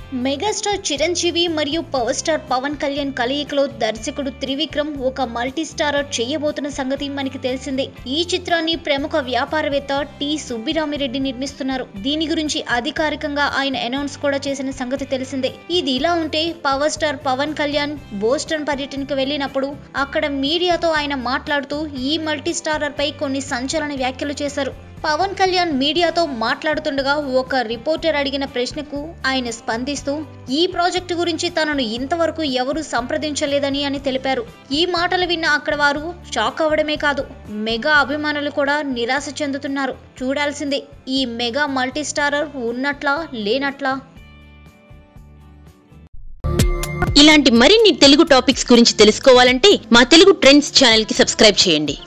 megastar Chiranjeevi మరియు power star Pawan Kalyan కలయికలో దర్శకుడు త్రివిక్రమ్ ఒక మల్టీ స్టారర్ చేయబోతున్న సంగతి మనకి తెలిసిందే ఈ చిత్రాన్ని ప్రముఖ వ్యాపారవేత్త టి సుబ్బిరామిరెడ్డి నిర్మిస్తున్నారు దీని గురించి అధికారికంగా ఆయన అనౌన్స్ కూడా చేసిన సంగతి తెలిసిందే ఇది ఇలా ఉంటే power star Pawan Kalyan Boston పర్యటనకు వెళ్ళినప్పుడు అక్కడ మీడియాతో ఆయన మాట్లాడుతూ ఈ మల్టీ స్టారర్ పై కొన్ని సంచలన వ్యాఖ్యలు చేశారు పవన్ కళ్యాణ్ మీడియాతో మాట్లాడుతుండగా ఒక రిపోర్టర్ అడిగిన ప్రశ్నకు ఆయన స్పందిస్తూ ఈ ప్రాజెక్టు గురించి తనను ఇంతవరకు ఎవరూ సంప్రదించలేదని అని తెలిపారు ఈ మాటలు విన్న అక్కడ వారు షాక్ అవ్వడమే కాదు మెగా అభిమానులు కూడా నిరాశ చెందుతున్నారు చూడాల్సిందే ఈ మెగా మల్టీ స్టారర్ ఉన్నట్లా లేనట్లా ఇలాంటి మరిన్ని తెలుగు టాపిక్స్ గురించి తెలుసుకోవాలంటే మా తెలుగు ట్రెండ్స్ ఛానల్ కి సబ్స్క్రైబ్ చేయండి